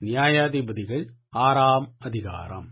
நியாயாதிபதிகள் ஆறாம் அதிகாரம்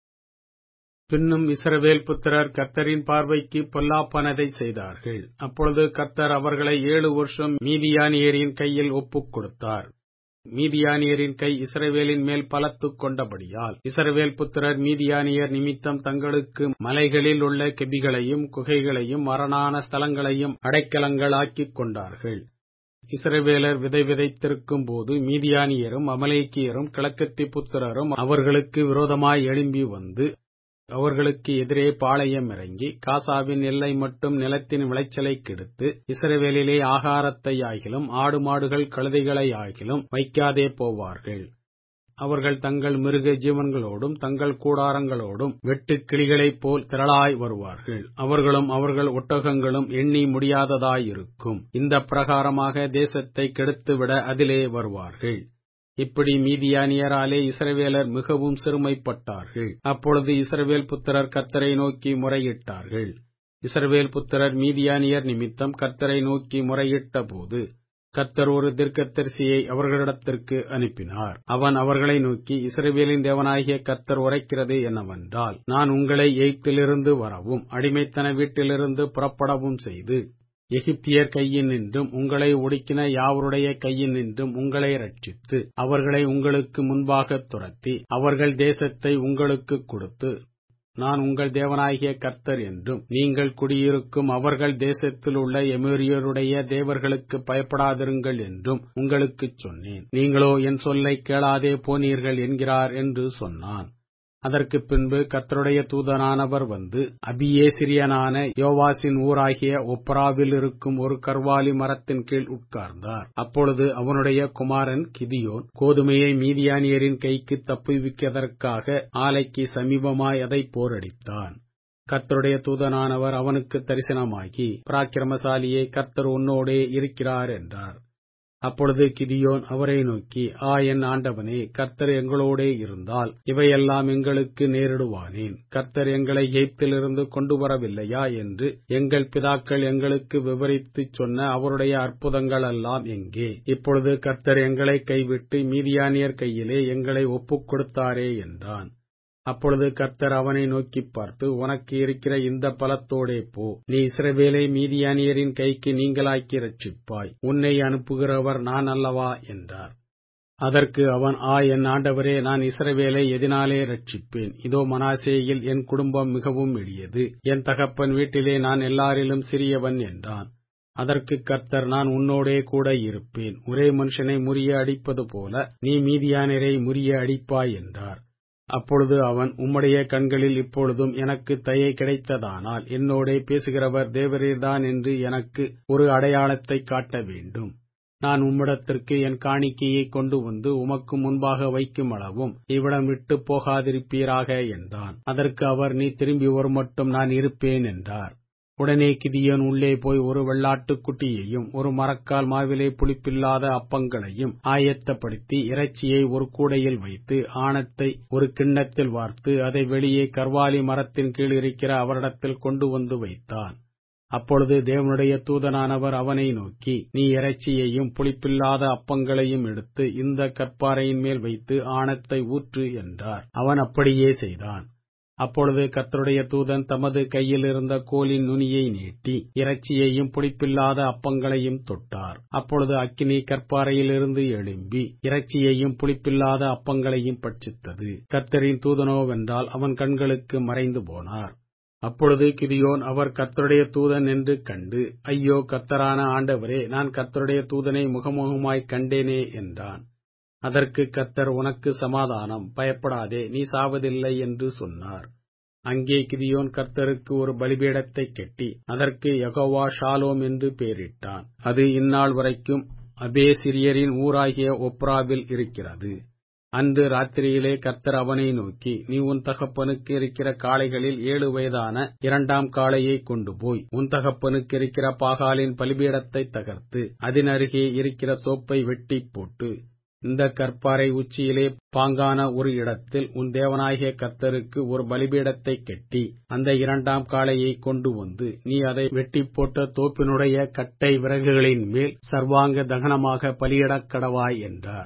பின்னும் இஸ்ரவேல் புத்திரர் கர்த்தரின் பார்வைக்கு பொல்லாப்பானதைச் செய்தார்கள் அப்பொழுது கர்த்தர் அவர்களை ஏழு வருஷம் மீதியானியரின் கையில் ஒப்புக் கொடுத்தார் மீதியானியரின் கை இஸ்ரவேலின் மேல் பலத்துக் கொண்டபடியால் இஸ்ரவேல் புத்திரர் மீதியானியர் நிமித்தம் தங்களுக்கு மலைகளில் உள்ள கெபிகளையும் குகைகளையும் மரணான ஸ்தலங்களையும் அடைக்கலங்களாக்கிக் கொண்டார்கள் இஸ்ரவேலர் விதை விதைத்திருக்கும் போது மீதியானியரும் அமலேக்கியரும் கிழக்கத்தி புத்திரரும் அவர்களுக்கு விரோதமாய் எழும்பி வந்து அவர்களுக்கு எதிரே பாளையம் இறங்கி காசாவின் எல்லை மட்டும் நிலத்தின் விளைச்சலை கெடுத்து இஸ்ரவேலிலே ஆகாரத்தை ஆகிலும் ஆடு மாடுகள் கழுதைகளை ஆகிலும் வைக்காதே போவார்கள் அவர்கள் தங்கள் மிருக ஜீவன்களோடும் தங்கள் கூடாரங்களோடும் வெட்டுக் கிளிகளைப் போல் திரளாய் வருவார்கள் அவர்களும் அவர்கள் ஒட்டகங்களும் எண்ணி முடியாததாயிருக்கும் இந்த பிரகாரமாக தேசத்தை கெடுத்துவிட அதிலே வருவார்கள் இப்படி மீதியானியராலே இஸ்ரவேலர் மிகவும் சிறுமைப்பட்டார்கள் அப்பொழுது இஸ்ரவேல் புத்திரர் கர்த்தரை நோக்கி முறையிட்டார்கள் இஸ்ரவேல் புத்திரர் மீதியானியர் நிமித்தம் கர்த்தரை நோக்கி முறையிட்ட போது கர்த்தர் ஒரு தீர்க்கதரிசியை அவர்களிடத்திற்கு அனுப்பினார் அவன் அவர்களை நோக்கி இஸ்ரவேலின் தேவனாகிய கர்த்தர் உரைக்கிறது என்னவென்றால் நான் உங்களை எய்ப்திலிருந்து வரவும் அடிமைத்தன வீட்டிலிருந்து புறப்படவும் செய்து எகிப்தியர் கையினின்றும் உங்களை ஒடுக்கின யாவருடைய கையினின்றும் உங்களை ரட்சித்து அவர்களை உங்களுக்கு முன்பாகத் துரத்தி அவர்கள் தேசத்தை உங்களுக்குக் கொடுத்து நான் உங்கள் தேவனாகிய கர்த்தர் என்றும் நீங்கள் குடியிருக்கும் அவர்கள் தேசத்தில் உள்ள எமேரியருடைய தேவர்களுக்கு பயப்படாதிருங்கள் என்றும் உங்களுக்குச் சொன்னேன் நீங்களோ என் சொல்லை கேளாதே போனீர்கள் என்கிறார் என்று சொன்னான் அதற்கு பின்பு கர்த்தருடைய தூதனானவர் வந்து அபியேசிரியனான யோவாசின் ஊராகிய ஒப்ராவில் இருக்கும் ஒரு கர்வாலி மரத்தின் கீழ் உட்கார்ந்தார் அப்பொழுது அவனுடைய குமாரன் கிதியோன் கோதுமையை மீதியானியரின் கைக்கு தப்புவிக்கதற்காக ஆலைக்கு சமீபமாய் அதை போரடித்தான் கர்த்தருடைய தூதனானவர் அவனுக்கு தரிசனமாகி பராக்கிரமசாலியே கர்த்தர் உன்னோடே இருக்கிறார் என்றார் அப்பொழுது கிதியோன் அவரை நோக்கி ஆ என் ஆண்டவனே கர்த்தர் எங்களோடே இருந்தால் இவையெல்லாம் எங்களுக்கு நேரிடுவானேன் கர்த்தர் எங்களை எய்ப்திலிருந்து கொண்டு வரவில்லையா என்று எங்கள் பிதாக்கள் எங்களுக்கு விவரித்துச் சொன்ன அவருடைய அற்புதங்கள் எல்லாம் எங்கே இப்பொழுது கர்த்தர் எங்களை கைவிட்டு மீதியானியர் கையிலே எங்களை ஒப்புக் கொடுத்தாரே என்றான் அப்பொழுது கர்த்தர் அவனை நோக்கிப் பார்த்து உனக்கு இருக்கிற இந்த பலத்தோடே போ நீ இஸ்ரவேலை மீதியானியரின் கைக்கு நீங்களாக்கி ரட்சிப்பாய் உன்னை அனுப்புகிறவர் நான் அல்லவா என்றார் அதற்கு அவன் ஆ என் ஆண்டவரே நான் இஸ்ரவேலை எதினாலே ரட்சிப்பேன் இதோ மனாசேயில் என் குடும்பம் மிகவும் எளியது என் தகப்பன் வீட்டிலே நான் எல்லாரிலும் சிறியவன் என்றான் அதற்கு கர்த்தர் நான் உன்னோடே கூட இருப்பேன் ஒரே மனுஷனை முறிய அடிப்பது போல நீ மீதியானரை முறிய அடிப்பாய் என்றார் அப்பொழுது அவன் உம்முடைய கண்களில் இப்பொழுதும் எனக்கு தயை கிடைத்ததானால் என்னோடே பேசுகிறவர் தேவரீர்தான் என்று எனக்கு ஒரு அடையாளத்தை காட்ட வேண்டும் நான் உம்மிடத்திற்கு என் காணிக்கையை கொண்டு வந்து உமக்கு முன்பாக வைக்கும் அளவும் இவ்விடம் விட்டு போகாதிருப்பீராக என்றான் அதற்கு அவர் நீ திரும்பி ஒரு மட்டும் நான் இருப்பேன் என்றார் உடனே கிதியோன் உள்ளே போய் ஒரு வெள்ளாட்டுக் குட்டியையும் ஒரு மரக்கால் மாவிலே புளிப்பில்லாத அப்பங்களையும் ஆயத்தப்படுத்தி இறைச்சியை ஒரு கூடையில் வைத்து ஆணத்தை ஒரு கிண்ணத்தில் வார்த்து அதை வெளியே கர்வாலி மரத்தின் கீழ் இருக்கிற அவரிடத்தில் கொண்டு வந்து வைத்தான் அப்பொழுது தேவனுடைய தூதனானவர் அவனை நோக்கி நீ இறைச்சியையும் புளிப்பில்லாத அப்பங்களையும் எடுத்து இந்த கற்பாறையின் மேல் வைத்து ஆணத்தை ஊற்று என்றார் அவன் அப்படியே செய்தான் அப்பொழுது கர்த்தருடைய தூதன் தமது கையில் இருந்த கோலின் நுனியை நீட்டி இறைச்சியையும் புளிப்பில்லாத அப்பங்களையும் தொட்டார் அப்பொழுது அக்கினி கற்பாறையிலிருந்து எழும்பி இறைச்சியையும் புளிப்பில்லாத அப்பங்களையும் பட்சித்தது கர்த்தரின் தூதனோவென்றால் அவன் கண்களுக்கு மறைந்து போனார் அப்பொழுது கிதியோன் அவர் கர்த்தருடைய தூதன் என்று கண்டு ஐயோ கர்த்தரான ஆண்டவரே நான் கர்த்தருடைய தூதனை முகமுகமாய் கண்டேனே என்றான் அதற்கு கர்த்தர் உனக்கு சமாதானம் பயப்படாதே நீ சாவதில்லை என்று சொன்னார் அங்கே கிதியோன் கர்த்தருக்கு ஒரு பலிபீடத்தை கெட்டி அதற்கு யகோவா ஷாலோம் என்று பெயரிட்டான் அது இந்நாள் வரைக்கும் அபேசிரியரின் ஊராகிய ஒப்ராவில் இருக்கிறது அன்று ராத்திரியிலே கர்த்தர் அவனை நோக்கி நீ உன் தகப்பனுக்கு இருக்கிற காளைகளில் ஏழு வயதான இரண்டாம் காளையை கொண்டு போய் உன் தகப்பனுக்கு இருக்கிற பாகாலின் பலிபீடத்தை தகர்த்து அதன் அருகே இருக்கிற தோப்பை வெட்டி போட்டு இந்த கற்பாறை உச்சியிலே பாங்கான ஒரு இடத்தில் உன் தேவனாகிய கர்த்தருக்கு ஒரு பலிபீடத்தை கெட்டி அந்த இரண்டாம் காளையை கொண்டு வந்து நீ அதை வெட்டி போட்ட தோப்பினுடைய கட்டை விறகுகளின் மேல் சர்வாங்க தகனமாக பலியிடக் கடவாய் என்றார்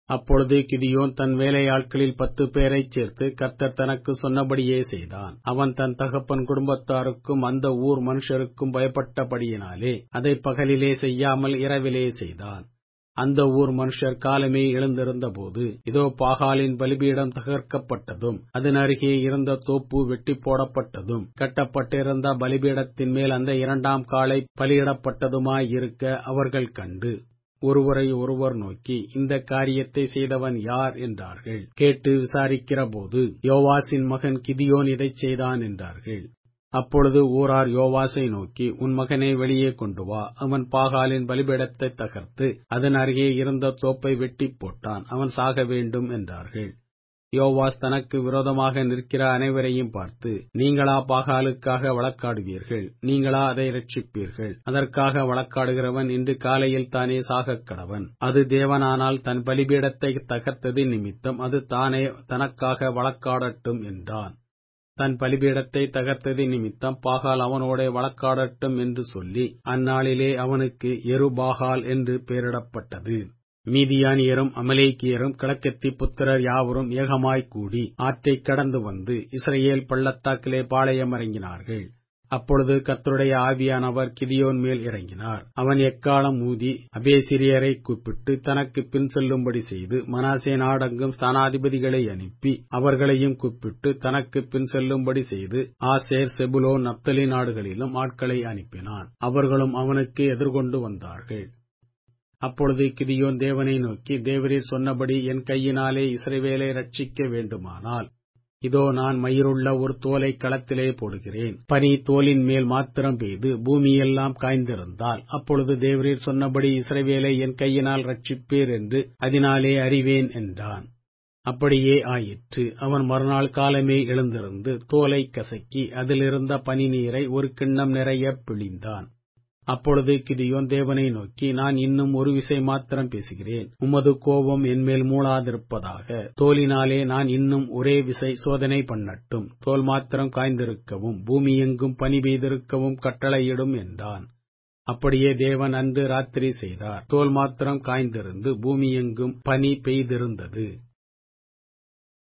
அப்பொழுது கிதியோன் தன் வேலையாட்களில் பத்து பேரைச் சேர்த்து கர்த்தர் தனக்கு சொன்னபடியே செய்தான் அவன் தன் தகப்பன் குடும்பத்தாருக்கும் அந்த ஊர் மனுஷருக்கும் பயப்பட்டபடியினாலே அதை பகலிலே செய்யாமல் இரவிலே செய்தான் அந்த ஊர் மனுஷர் காலமே எழுந்திருந்தபோது இதோ பாகாலின் பலிபீடம் தகர்க்கப்பட்டதும் அதன் அருகே இருந்த தோப்பு வெட்டி போடப்பட்டதும் கட்டப்பட்டிருந்த பலிபீடத்தின் மேல் அந்த இரண்டாம் காலை பலியிடப்பட்டதுமாயிருக்க அவர்கள் கண்டு ஒருவரை ஒருவர் நோக்கி இந்த காரியத்தை செய்தவன் யார் என்றார்கள் கேட்டு விசாரிக்கிறபோது யோவாசின் மகன் கிதியோன் இதைச் செய்தான் என்றார்கள் அப்பொழுது ஊரார் யோவாசை நோக்கி உன் மகனை வெளியே கொண்டு வா அவன் பாகாலின் பலிபீடத்தை தகர்த்து அதன் அருகே இருந்த தோப்பை வெட்டிப் போட்டான் அவன் சாக வேண்டும் என்றார்கள் யோவாஸ் தனக்கு விரோதமாக நிற்கிற அனைவரையும் பார்த்து நீங்களா பாகாலுக்காக வழக்காடுவீர்கள் நீங்களா அதை ரட்சிப்பீர்கள் அதற்காக வழக்காடுகிறவன் இன்று காலையில் தானே சாகக் கடவன் அது தேவனானால் தன் பலிபீடத்தை தகர்த்தது நிமித்தம் அது தானே தனக்காக வழக்காடட்டும் என்றான் தன் பலிபீடத்தை தகர்த்தது நிமித்தம் பாகால் அவனோட வழக்காடட்டும் என்று சொல்லி அந்நாளிலே அவனுக்கு எருபாகால் என்று பெயரிடப்பட்டது மீதியானியரும் அமலேக்கியரும் கிழக்கத்தி புத்திரர் யாவரும் ஏகமாய்க் கூடி ஆற்றைக் கடந்து வந்து இஸ்ரேல் பள்ளத்தாக்கிலே பாளையம் இறங்கினார்கள் அப்பொழுது கர்த்தருடைய ஆவியானவர் கிதியோன் மேல் இறங்கினார் அவன் எக்காலம் ஊதி அபேசிரியரை கூப்பிட்டு தனக்கு பின் செல்லும்படி செய்து மனாசே நாடெங்கும் ஸ்தானாதிபதிகளை அனுப்பி அவர்களையும் கூப்பிட்டு தனக்கு பின் செல்லும்படி செய்து ஆசேர் செபுலோ நப்தலி நாடுகளிலும் ஆட்களை அனுப்பினான் அவர்களும் அவனுக்கு எதிர்கொண்டு வந்தார்கள் அப்பொழுது கிதியோன் தேவனை நோக்கி தேவரீர் சொன்னபடி என் கையினாலே இஸ்ரவேலை ரட்சிக்க வேண்டுமானால் இதோ நான் மயிருள்ள ஒரு தோலை களத்திலே போடுகிறேன் பனி தோலின் மேல் மாத்திரம் பெய்து பூமியெல்லாம் காய்ந்திருந்தால் அப்பொழுது தேவரீர் சொன்னபடி இஸ்ரவேலை என் கையினால் ரட்சிப்பீர் என்று அதனாலே அறிவேன் என்றான் அப்படியே ஆயிற்று அவன் மறுநாள் காலமே எழுந்திருந்து தோலை கசக்கி அதிலிருந்த பனி நீரை ஒரு கிண்ணம் நிறைய பிழிந்தான் அப்பொழுது கிதியோன் தேவனை நோக்கி நான் இன்னும் ஒரு விசை மாத்திரம் பேசுகிறேன் உமது கோபம் என்மேல் மூளாதிருப்பதாக தோலினாலே நான் இன்னும் ஒரே விசை சோதனை பண்ணட்டும் தோல் மாத்திரம் காய்ந்திருக்கவும் பூமி எங்கும் பனி பெய்திருக்கவும் கட்டளையிடும் என்றான் அப்படியே தேவன் அன்று ராத்திரி செய்தார் தோல் மாத்திரம் காய்ந்திருந்து பூமி எங்கும் பனி பெய்திருந்தது